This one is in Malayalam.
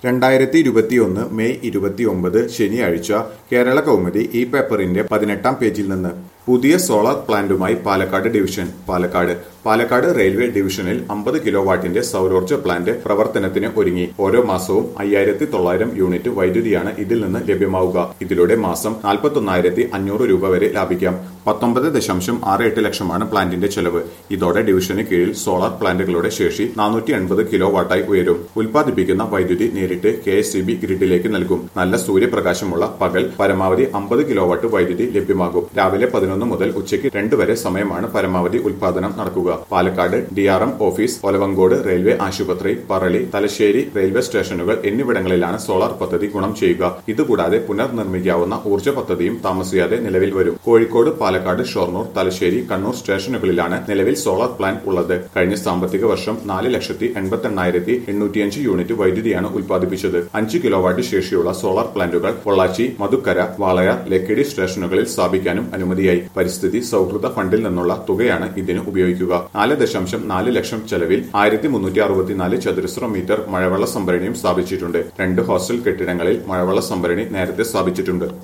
രണ്ടായിരത്തി ഇരുപത്തിയൊന്ന് മെയ് ഇരുപത്തിയൊമ്പത് ശനിയാഴ്ച കേരള കൗമുദി ഈ പേപ്പറിന്റെ പതിനെട്ടാം പേജിൽ നിന്ന് പുതിയ സോളാർ പ്ലാന്റുമായി പാലക്കാട് ഡിവിഷൻ പാലക്കാട് പാലക്കാട് റെയിൽവേ ഡിവിഷനിൽ അമ്പത് കിലോ വാട്ടിന്റെ സൗരോർജ്ജ പ്ലാന്റ് പ്രവർത്തനത്തിന് ഒരുങ്ങി ഓരോ മാസവും അയ്യായിരത്തി തൊള്ളായിരം യൂണിറ്റ് വൈദ്യുതിയാണ് ഇതിൽ നിന്ന് ലഭ്യമാവുക ഇതിലൂടെ മാസം നാൽപ്പത്തൊന്നായിരത്തി അഞ്ഞൂറ് രൂപ വരെ ലാഭിക്കാം പത്തൊമ്പത് ദശാംശം ആറ് എട്ട് ലക്ഷമാണ് പ്ലാന്റിന്റെ ചെലവ് ഇതോടെ ഡിവിഷന് കീഴിൽ സോളാർ പ്ലാന്റുകളുടെ ശേഷി നാനൂറ്റി എൺപത് കിലോ വാട്ടായി ഉയരും ഉൽപ്പാദിപ്പിക്കുന്ന വൈദ്യുതി നേരിട്ട് കെ എസ് സി ബി ഗ്രിഡിലേക്ക് നൽകും നല്ല സൂര്യപ്രകാശമുള്ള പകൽ പരമാവധി അമ്പത് കിലോ വാട്ട് വൈദ്യുതി ലഭ്യമാകും രാവിലെ പതിനൊന്ന് മുതൽ ഉച്ചയ്ക്ക് രണ്ട് വരെ സമയമാണ് പരമാവധി ഉൽപാദനം നടക്കുക Palakkad D R M office Olavakkode railway ആശുപത്രി പറളി തലശ്ശേരി റെയിൽവേ സ്റ്റേഷനുകൾ എന്നിവിടങ്ങളിലാണ് സോളാർ പദ്ധതി ഗുണം ചെയ്യുക ഇതുകൂടാതെ പുനർനിർമ്മിക്കാവുന്ന ഊർജ്ജ പദ്ധതിയും താമസിയാതെ നിലവിൽ വരും കോഴിക്കോട് പാലക്കാട് ഷൊർണൂർ തലശ്ശേരി കണ്ണൂർ സ്റ്റേഷനുകളിലാണ് നിലവിൽ സോളാർ പ്ലാന്റ് ഉള്ളത് കഴിഞ്ഞ സാമ്പത്തിക വർഷം നാല് ലക്ഷത്തി എൺപത്തി എണ്ണായിരത്തി എണ്ണൂറ്റിയഞ്ച് യൂണിറ്റ് വൈദ്യുതിയാണ് ഉൽപ്പാദിപ്പിച്ചത് അഞ്ച് കിലോവാട്ട് ശേഷിയുള്ള സോളാർ പ്ലാന്റുകൾ പൊള്ളാച്ചി മധുക്കര വാളയാർ ലക്കിടി സ്റ്റേഷനുകളിൽ സ്ഥാപിക്കാനും അനുമതിയായി പരിസ്ഥിതി സൗഹൃദ ഫണ്ടിൽ നിന്നുള്ള തുകയാണ് ഇതിന് ഉപയോഗിക്കുക നാല് ദശാംശം നാല് ലക്ഷം ചെലവിൽ ആയിരത്തി മുന്നൂറ്റി അറുപത്തിനാല് ചതുരശ്ര മീറ്റർ മഴവെള്ള സംഭരണിയും സ്ഥാപിച്ചിട്ടുണ്ട് രണ്ട് ഹോസ്റ്റൽ കെട്ടിടങ്ങളിൽ മഴവെള്ള സംഭരണി നേരത്തെ സ്ഥാപിച്ചിട്ടുണ്ട്